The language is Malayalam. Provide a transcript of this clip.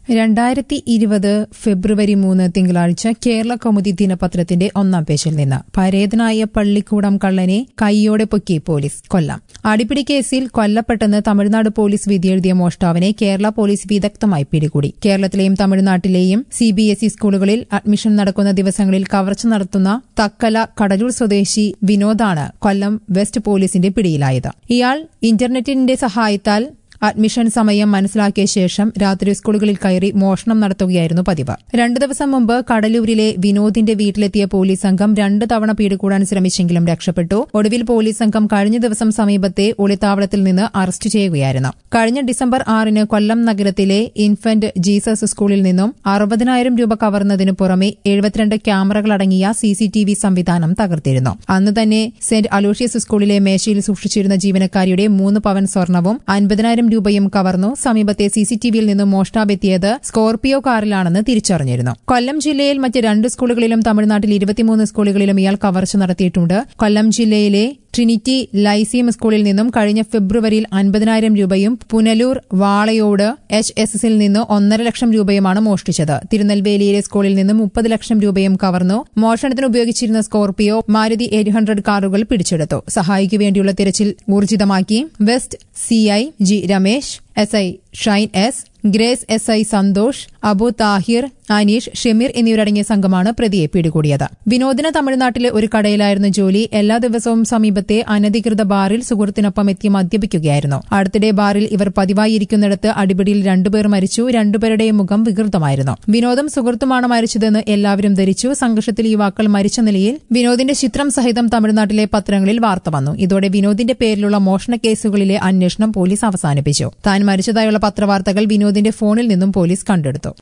രണ്ടായിരത്തി ഇരുപത് ഫെബ്രുവരി മൂന്ന് തിങ്കളാഴ്ച കേരള കൗമുദി ദിനപത്രത്തിന്റെ ഒന്നാം പേജിൽ നിന്ന് പരേതനായ പള്ളിക്കൂടം കള്ളനെ കൈയോടെ പൊക്കി പോലീസ് കൊല്ലം അടിപിടി കേസിൽ കൊല്ലപ്പെട്ടെന്ന് തമിഴ്നാട് പോലീസ് വിധിയെഴുതിയ മോഷ്ടാവിനെ കേരള പോലീസ് വിദഗ്ധമായി പിടികൂടി കേരളത്തിലെയും തമിഴ്നാട്ടിലെയും സിബിഎസ്ഇ സ്കൂളുകളിൽ അഡ്മിഷൻ നടക്കുന്ന ദിവസങ്ങളിൽ കവർച്ച നടത്തുന്ന തക്കല കടലൂർ സ്വദേശി വിനോദാണ് കൊല്ലം വെസ്റ്റ് പോലീസിന്റെ പിടിയിലായത് ഇയാൾ ഇന്റർനെറ്റിന്റെ സഹായത്താൽ അഡ്മിഷൻ സമയം മനസ്സിലാക്കിയ ശേഷം രാത്രി സ്കൂളുകളിൽ കയറി മോഷണം നടത്തുകയായിരുന്നു പതിവ് രണ്ടു ദിവസം മുമ്പ് കടലൂരിലെ വിനോദിന്റെ വീട്ടിലെത്തിയ പോലീസ് സംഘം രണ്ട് തവണ പിടികൂടാൻ ശ്രമിച്ചെങ്കിലും രക്ഷപ്പെട്ടു ഒടുവിൽ പോലീസ് സംഘം കഴിഞ്ഞ ദിവസം സമീപത്തെ ഒളിത്താവളത്തിൽ നിന്ന് അറസ്റ്റ് ചെയ്യുകയായിരുന്നു കഴിഞ്ഞ ഡിസംബർ ആറിന് കൊല്ലം നഗരത്തിലെ ഇൻഫന്റ് ജീസസ് സ്കൂളിൽ നിന്നും അറുപതിനായിരം രൂപ കവർന്നതിനു പുറമെ എഴുപത്തിരണ്ട് ക്യാമറകളടങ്ങിയ സിസിടിവി സംവിധാനം തകർത്തിരുന്നു അന്ന് തന്നെ സെന്റ് അലോഷ്യസ് സ്കൂളിലെ മേശയിൽ സൂക്ഷിച്ചിരുന്ന ജീവനക്കാരിയുടെ മൂന്ന് പവൻ സ്വർണവും അൻപതിനായിരം രൂപയും കവർന്നു സമീപത്തെ സിസിടിവിയിൽ നിന്നും മോഷ്ടാവെത്തിയത് സ്കോർപിയോ കാറിലാണെന്ന് തിരിച്ചറിഞ്ഞിരുന്നു കൊല്ലം ജില്ലയിൽ മറ്റ് രണ്ട് സ്കൂളുകളിലും തമിഴ്നാട്ടിൽ ഇരുപത്തിമൂന്ന് സ്കൂളുകളിലും ഇയാൾ കവർച്ച നടത്തിയിട്ടുണ്ട് കൊല്ലം ജില്ലയിലെ ട്രിനിറ്റി ലൈസിയം സ്കൂളിൽ നിന്നും കഴിഞ്ഞ ഫെബ്രുവരിയിൽ അൻപതിനായിരം രൂപയും പുനലൂർ വാളയോട് എച്ച് എസ് എസിൽ നിന്ന് ഒന്നര ലക്ഷം രൂപയുമാണ് മോഷ്ടിച്ചത് തിരുനെൽവേലിയിലെ സ്കൂളിൽ നിന്ന് മുപ്പത് ലക്ഷം രൂപയും കവർന്നു മോഷണത്തിന് ഉപയോഗിച്ചിരുന്ന സ്കോർപിയോ മാരുതി എയ്റ്റ് ഹൺഡ്രഡ് കാറുകൾ പിടിച്ചെടുത്തു സഹായിക്കു വേണ്ടിയുള്ള തിരച്ചിൽ ഊർജിതമാക്കി west CI G Ramesh S I Shine S Grace S I Santhosh Abu Thahir Aneesh Shemeer എന്നിവരടങ്ങിയ സംഘമാണ് പ്രതിയെ പിടികൂടിയത് വിനോദിന് തമിഴ്നാട്ടിലെ ഒരു കടയിലായിരുന്നു ജോലി എല്ലാ ദിവസവും സമീപത്തെ അനധികൃത ബാറിൽ സുഹൃത്തിനൊപ്പം എത്തി മദ്യപിക്കുകയായിരുന്നു അടുത്തിടെ ബാറിൽ ഇവർ പതിവായി ഇരിക്കുന്നിടത്ത് അടിപിടിയിൽ രണ്ടുപേർ മരിച്ചു രണ്ടുപേരുടെയും മുഖം വികൃതമായിരുന്നു വിനോദം സുഹൃത്തുമാണ് മരിച്ചതെന്ന് എല്ലാവരും ധരിച്ചു സംഘർഷത്തിൽ യുവാക്കൾ മരിച്ച നിലയിൽ വിനോദിന്റെ ചിത്രം സഹിതം തമിഴ്നാട്ടിലെ പത്രങ്ങളിൽ വാർത്ത വന്നു ഇതോടെ വിനോദിന്റെ പേരിലുള്ള മോഷണ കേസുകളിലെ അന്വേഷണം പോലീസ് അവസാനിപ്പിച്ചു താൻ മരിച്ചതായുള്ള പത്രവാർത്തകൾ വിനോദിന്റെ ഫോണിൽ നിന്നും പോലീസ് കണ്ടെടുത്തു